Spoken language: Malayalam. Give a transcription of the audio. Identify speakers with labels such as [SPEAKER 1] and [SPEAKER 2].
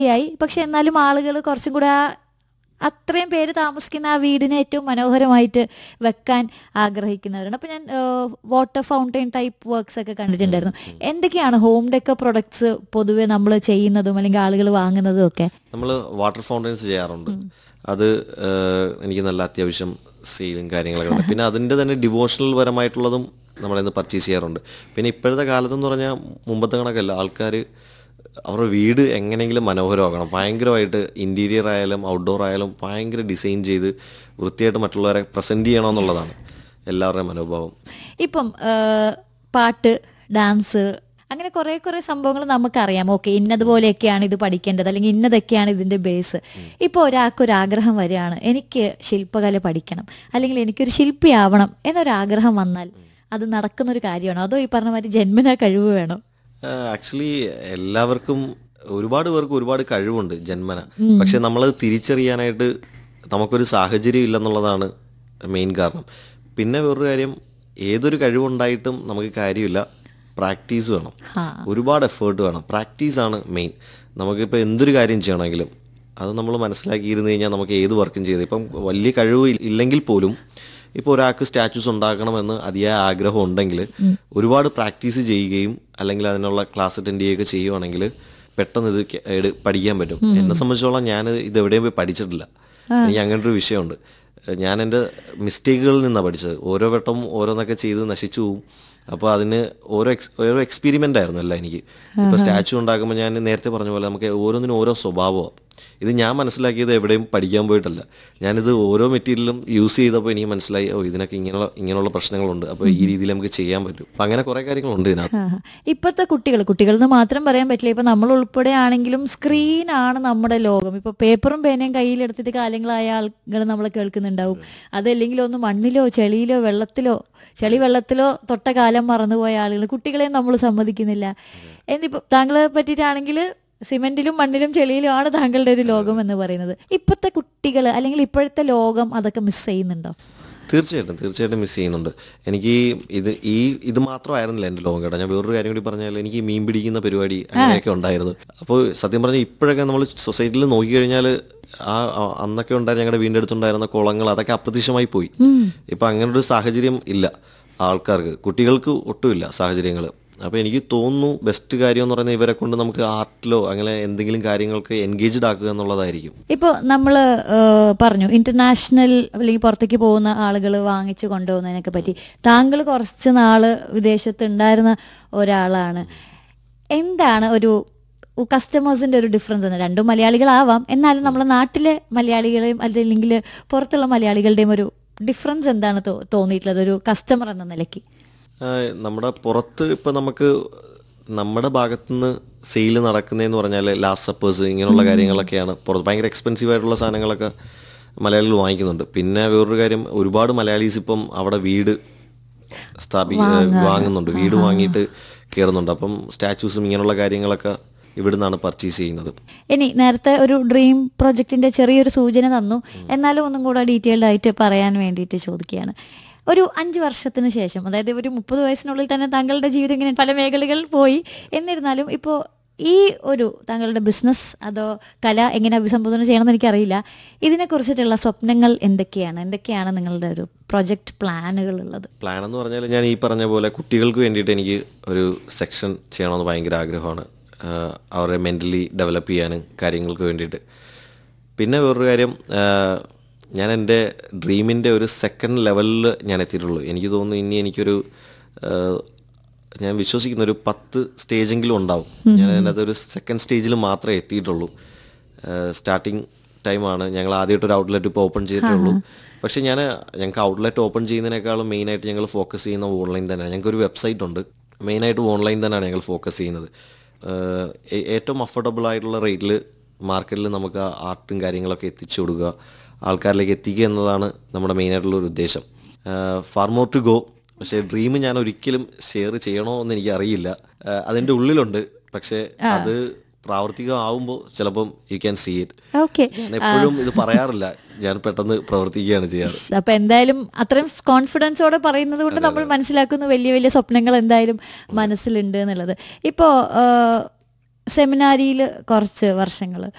[SPEAKER 1] ആയി പക്ഷെ എന്നാലും ആളുകൾ കുറച്ചും കൂടെ ആ അത്രയും പേര് താമസിക്കുന്ന ആ വീടിനെ ഏറ്റവും മനോഹരമായിട്ട് വെക്കാൻ ആഗ്രഹിക്കുന്നവരാണ് അപ്പോൾ ഞാൻ വാട്ടർ ഫൗണ്ടൈൻ ടൈപ്പ് വർക്ക്സ് ഒക്കെ കണ്ടിട്ടുണ്ടായിരുന്നു എന്തൊക്കെയാണ് ഹോം ഡെക്കോ പ്രൊഡക്ട്സ് പൊതുവെ നമ്മൾ ചെയ്യുന്നതും അല്ലെങ്കിൽ ആളുകൾ വാങ്ങുന്നതും ഒക്കെ
[SPEAKER 2] നമ്മൾ വാട്ടർ ഫൗണ്ടൻസ് ചെയ്യാറുണ്ട് അത് ഏഹ്, എനിക്ക് നല്ല അത്യാവശ്യം സെയിലും കാര്യങ്ങളൊക്കെ ഉണ്ട് പിന്നെ അതിൻ്റെ തന്നെ ഡിവോഷണൽ പരമായിട്ടുള്ളതും നമ്മളിന്ന് പർച്ചേസ് ചെയ്യാറുണ്ട് പിന്നെ ഇപ്പോഴത്തെ കാലത്തെന്ന് പറഞ്ഞാൽ മുമ്പത്തെ കണക്കല്ല ആൾക്കാർ അവരുടെ വീട് എങ്ങനെയെങ്കിലും മനോഹരമാക്കണം ഭയങ്കരമായിട്ട് ഇൻറ്റീരിയർ ആയാലും ഔട്ട്ഡോർ ആയാലും ഭയങ്കര ഡിസൈൻ ചെയ്ത് വൃത്തിയായിട്ട് മറ്റുള്ളവരെ പ്രസൻറ്റ് ചെയ്യണമെന്നുള്ളതാണ് എല്ലാവരുടെയും മനോഭാവം
[SPEAKER 1] ഇപ്പം ആ, പാട്ട് ഡാൻസ് അങ്ങനെ കുറെ കുറെ സംഭവങ്ങൾ നമുക്കറിയാം ഓക്കെ ഇന്നതുപോലെയൊക്കെയാണ് ഇത് പഠിക്കേണ്ടത് അല്ലെങ്കിൽ ഇന്നതൊക്കെയാണ് ഇതിന്റെ ബേസ് ഇപ്പോൾ ഒരാൾക്ക് ഒരു ആഗ്രഹം വരികയാണ് എനിക്ക് ശില്പകല പഠിക്കണം അല്ലെങ്കിൽ എനിക്കൊരു ശില്പിയാവണം എന്നൊരാഗ്രഹം വന്നാൽ അത് നടക്കുന്ന ഒരു കാര്യമാണോ അതോ ഈ പറഞ്ഞ മാതിരി ജന്മനാ കഴിവ് വേണോ
[SPEAKER 2] ആക്ച്വലി എല്ലാവർക്കും ഒരുപാട് പേർക്ക് ഒരുപാട് കഴിവുണ്ട് ജന്മന പക്ഷെ നമ്മളത് തിരിച്ചറിയാനായിട്ട് നമുക്കൊരു സാഹചര്യം ഇല്ലെന്നുള്ളതാണ് മെയിൻ കാരണം പിന്നെ വേറൊരു കാര്യം ഏതൊരു കഴിവുണ്ടായിട്ടും നമുക്ക് കാര്യമില്ല പ്രാക്ടീസ് വേണം
[SPEAKER 1] ആ.
[SPEAKER 2] ഒരുപാട് എഫേർട്ട് വേണം പ്രാക്ടീസ് ആണ് മെയിൻ നമുക്കിപ്പോൾ എന്തൊരു കാര്യം ചെയ്യണമെങ്കിലും അത് നമ്മൾ മനസ്സിലാക്കിയിരുന്നു കഴിഞ്ഞാൽ നമുക്ക് ഏത് വർക്കും ചെയ്ത് ഇപ്പം വലിയ കഴിവ് ഇ- ഇല്ലെങ്കിൽ പോലും ഇപ്പോൾ ഒരാൾക്ക് സ്റ്റാച്യൂസ് ഉണ്ടാക്കണമെന്ന് അതിയായ ആഗ്രഹം ഉണ്ടെങ്കിൽ ഒരുപാട് പ്രാക്ടീസ് ചെയ്യുകയും അല്ലെങ്കിൽ അതിനുള്ള ക്ലാസ് അറ്റൻഡ് ചെയ്യുകയൊക്കെ ചെയ്യുവാണെങ്കിൽ പെട്ടെന്ന് ഇത് കെ- എടു- പഠിക്കാൻ പറ്റും എന്നെ സംബന്ധിച്ചോളം ഞാൻ ഇത് എവിടെയും പോയി പഠിച്ചിട്ടില്ല എനിക്ക് അങ്ങനത്തെ ഒരു വിഷയമുണ്ട് ഞാൻ എൻ്റെ മിസ്റ്റേക്കുകളിൽ നിന്നാണ് പഠിച്ചത് ഓരോ വട്ടം ഓരോന്നൊക്കെ ചെയ്ത് നശിച്ചു പോവും അപ്പോൾ അതിന് ഓരോ എക്സ് ഓരോ എക്സ്പെരിമെൻ്റ് ആയിരുന്നു അല്ല എനിക്ക് ഇപ്പോൾ സ്റ്റാച്ചു ഉണ്ടാക്കുമ്പോൾ ഞാൻ നേരത്തെ പറഞ്ഞ പോലെ നമുക്ക് ഓരോന്നിനും ഓരോ സ്വഭാവമാണ് ഇത് ഞാൻ മനസ്സിലാക്കിയത് എവിടെയും പഠിക്കാൻ പോയിട്ടല്ല ഞാനിത് ഓരോ മെറ്റീരിയലും യൂസ് ചെയ്തപ്പോൾ എനിക്ക് മനസ്സിലായി ഓ ഇതിനൊക്കെ ഇങ്ങനെയുള്ള ഇങ്ങനെയുള്ള പ്രശ്നങ്ങളുണ്ട് അപ്പോൾ ഈ രീതിയിൽ നമുക്ക് ചെയ്യാൻ പറ്റും അപ്പം അങ്ങനെ കുറേ കാര്യങ്ങളുണ്ട് ഇതിനകത്ത്
[SPEAKER 1] ആഹാ. ഇപ്പോഴത്തെ കുട്ടികൾ കുട്ടികൾ എന്ന് മാത്രം പറയാൻ പറ്റില്ല ഇപ്പൊ നമ്മൾ ഉൾപ്പെടെ ആണെങ്കിലും സ്ക്രീനാണ് നമ്മുടെ ലോകം ഇപ്പൊ പേപ്പറും പേനയും കയ്യിലെടുത്തിട്ട് കാലങ്ങളായ ആളുകൾ നമ്മൾ കേൾക്കുന്നുണ്ടാവും അതല്ലെങ്കിൽ ഒന്ന് മണ്ണിലോ ചെളിയിലോ വെള്ളത്തിലോ ചെളി വെള്ളത്തിലോ തൊട്ട കാലം മറന്നുപോയ ആളുകൾ കുട്ടികളെ നമ്മൾ സമ്മതിക്കുന്നില്ല എന്നിപ്പോ താങ്കളെ പറ്റിയിട്ടാണെങ്കിൽ സിമെന്റിലും മണ്ണിലും ചെളിയിലും ആണ് താങ്കളുടെ ഒരു ലോകം എന്ന് പറയുന്നത് ഇപ്പോഴത്തെ കുട്ടികൾ അല്ലെങ്കിൽ ഇപ്പോഴത്തെ ലോകം അതൊക്കെ മിസ് ചെയ്യുന്നുണ്ടോ
[SPEAKER 2] തീർച്ചയായിട്ടും തീർച്ചയായിട്ടും മിസ് ചെയ്യുന്നുണ്ട് എനിക്ക് ഈ ഇത് ഈ ഇത് മാത്രമായിരുന്നില്ല എൻ്റെ ലോകം കേട്ടോ ഞാൻ വേറൊരു കാര്യം കൂടി പറഞ്ഞാൽ എനിക്ക് ഈ മീൻ പിടിക്കുന്ന പരിപാടി അങ്ങനെയൊക്കെ ഉണ്ടായിരുന്നു അപ്പോൾ സത്യം പറഞ്ഞാൽ ഇപ്പോഴൊക്കെ നമ്മൾ സൊസൈറ്റിയിൽ നോക്കിക്കഴിഞ്ഞാൽ ആ ആ- അന്നൊക്കെ ഉണ്ടായിരുന്ന ഞങ്ങളുടെ വീടിൻ്റെ അടുത്തുണ്ടായിരുന്ന കുളങ്ങൾ അതൊക്കെ അപ്രത്യക്ഷമായി പോയി ഇപ്പം അങ്ങനൊരു സാഹചര്യം ഇല്ല ആൾക്കാർക്ക് കുട്ടികൾക്ക് ഒട്ടുമില്ല സാഹചര്യങ്ങൾ അപ്പോൾ എനിക്ക് തോന്നുന്നു ബെസ്റ്റ് കാര്യം എന്ന് പറയുന്നത് ഇവരെ കൊണ്ട് നമുക്ക് ആർട്ടിലോ അങ്ങനെ എന്തെങ്കിലും കാര്യങ്ങൾക്ക് എൻഗേജ്ഡ് ആക്കുക എന്നുള്ളതായിരിക്കും
[SPEAKER 1] ഇപ്പോൾ നമ്മൾ പറഞ്ഞു ഇന്റർനാഷണൽ അല്ലെങ്കിൽ പുറത്തേക്ക് പോകുന്ന ആളുകൾ വാങ്ങിച്ചു കൊണ്ടുപോകുന്നതിനൊക്കെ പറ്റി താങ്കൾ കുറച്ച് നാള് വിദേശത്ത് ഉണ്ടായിരുന്ന ഒരാളാണ് എന്താണ് ഒരു കസ്റ്റമേഴ്സിന്റെ ഒരു ഡിഫറൻസ് എന്ന് രണ്ടും മലയാളികളാവാം എന്നാലും നമ്മുടെ നാട്ടിലെ മലയാളികളെയും അല്ലെങ്കിൽ പുറത്തുള്ള മലയാളികളുടെയും ഒരു ഡിഫറൻസ് എന്താണ് തോ- തോന്നിയിട്ടുള്ളത് ഒരു കസ്റ്റമർ എന്ന നിലയ്ക്ക്
[SPEAKER 2] ആഹ് നമ്മുടെ പുറത്ത് ഇപ്പം നമുക്ക് നമ്മുടെ ഭാഗത്തുനിന്ന് സെയിൽ നടക്കുന്നതെന്ന് പറഞ്ഞാൽ ലാസ്റ്റ് സപ്പേഴ്സ് ഇങ്ങനെയുള്ള കാര്യങ്ങളൊക്കെയാണ് പുറത്ത് ഭയങ്കര എക്സ്പെൻസീവ് ആയിട്ടുള്ള സാധനങ്ങളൊക്കെ മലയാളികൾ വാങ്ങിക്കുന്നുണ്ട് പിന്നെ വേറൊരു കാര്യം ഒരുപാട് മലയാളീസ് ഇപ്പം അവിടെ വീട് സ്ഥാപി വാങ്ങുന്നുണ്ട് വീട് വാങ്ങിയിട്ട് കയറുന്നുണ്ട് അപ്പം സ്റ്റാച്യൂസും ഇങ്ങനെയുള്ള കാര്യങ്ങളൊക്കെ ഇവിടുന്നാണ് പർച്ചേസ് ചെയ്യുന്നത്
[SPEAKER 1] ഇനി നേരത്തെ ഒരു ഡ്രീം പ്രൊജക്ടിന്റെ ചെറിയൊരു സൂചന തന്നു എന്നാലും ഒന്നും കൂടെ ഡീറ്റെയിൽഡ് ആയിട്ട് പറയാൻ വേണ്ടിയിട്ട് ചോദിക്കുകയാണ് ഒരു അഞ്ച് വർഷത്തിന് ശേഷം അതായത് ഒരു മുപ്പത് വയസ്സിനുള്ളിൽ തന്നെ താങ്കളുടെ ജീവിതം ഇങ്ങനെ പല മേഖലകളിൽ പോയി എന്നിരുന്നാലും ഇപ്പോൾ ഈ ഒരു താങ്കളുടെ ബിസിനസ് അതോ കല എങ്ങനെ അഭിസംബോധന ചെയ്യണമെന്ന് എനിക്കറിയില്ല ഇതിനെക്കുറിച്ചിട്ടുള്ള സ്വപ്നങ്ങൾ എന്തൊക്കെയാണ് എന്തൊക്കെയാണ് നിങ്ങളുടെ ഒരു പ്രൊജക്ട് പ്ലാനുകൾ ഉള്ളത്
[SPEAKER 2] പ്ലാൻ എന്ന് പറഞ്ഞാൽ ഞാൻ ഈ പറഞ്ഞ പോലെ കുട്ടികൾക്ക് വേണ്ടിയിട്ട് എനിക്ക് ഒരു സെക്ഷൻ ചെയ്യണമെന്ന് ഭയങ്കര ആഗ്രഹമാണ് ആഹ് അവരെ മെൻ്റലി ഡെവലപ്പ് ചെയ്യാനും കാര്യങ്ങൾക്ക് വേണ്ടിയിട്ട് പിന്നെ വേറൊരു കാര്യം ആഹ് ഞാൻ എൻ്റെ ഡ്രീമിൻ്റെ ഒരു സെക്കൻഡ് ലെവലിൽ ഞാൻ എത്തിയിട്ടുള്ളൂ എനിക്ക് തോന്നുന്നു ഇനി എനിക്കൊരു ആഹ് ഞാൻ വിശ്വസിക്കുന്ന ഒരു പത്ത് സ്റ്റേജെങ്കിലും ഉണ്ടാവും ഞാൻ അതിനകത്ത് ഒരു സെക്കൻഡ് സ്റ്റേജിൽ മാത്രമേ എത്തിയിട്ടുള്ളൂ സ്റ്റാർട്ടിങ് ടൈമാണ് ഞങ്ങൾ ആദ്യമായിട്ട് ഒരു ഔട്ട്ലെറ്റ് ഇപ്പോൾ ഓപ്പൺ ചെയ്തിട്ടുള്ളൂ പക്ഷേ ഞാൻ ഞങ്ങൾക്ക് ഔട്ട്ലെറ്റ് ഓപ്പൺ ചെയ്യുന്നതിനേക്കാളും മെയിനായിട്ട് ഞങ്ങൾ ഫോക്കസ് ചെയ്യുന്ന ഓൺലൈൻ തന്നെയാണ് ഞങ്ങൾക്ക് ഒരു വെബ്സൈറ്റ് ഉണ്ട് മെയിനായിട്ട് ഓൺലൈൻ തന്നെയാണ് ഞങ്ങൾ ഫോക്കസ് ചെയ്യുന്നത് ഏഹ് ഏ- ഏറ്റവും അഫോർഡബിൾ ആയിട്ടുള്ള റേറ്റിൽ മാർക്കറ്റിൽ നമുക്ക് ആ ആർട്ടും കാര്യങ്ങളൊക്കെ എത്തിച്ചു കൊടുക്കുക ആൾക്കാരിലേക്ക് എത്തിക്കുക എന്നതാണ് നമ്മുടെ മെയിനായിട്ടുള്ള ഒരു ഉദ്ദേശം ഫാർ മോർ ടു ഗോ പക്ഷേ ഡ്രീം ഞാൻ ഒരിക്കലും ഷെയർ ചെയ്യണോ എന്ന് എനിക്ക് അറിയില്ല അതിൻ്റെ ഉള്ളിലുണ്ട് പക്ഷേ അത് പ്രാവർത്തികമാവുമ്പോൾ ചിലപ്പം you can see it
[SPEAKER 1] okay
[SPEAKER 2] ഞാൻ എപ്പോഴും ഇത് പറയാറില്ല ഞാൻ പെട്ടെന്ന് പ്രവർത്തിക്കുകയാണ് ചെയ്യാറ്
[SPEAKER 1] അപ്പൊ എന്തായാലും അത്രയും കോൺഫിഡൻസോടെ പറയുന്നത് കൊണ്ട് നമ്മൾ മനസ്സിലാക്കുന്നു വലിയ വലിയ സ്വപ്നങ്ങൾ എന്തായാലും മനസ്സിലുണ്ട് എന്നുള്ളത് ഇപ്പോ സെമിനാരിയിൽ കുറച്ച് വർഷങ്ങൾ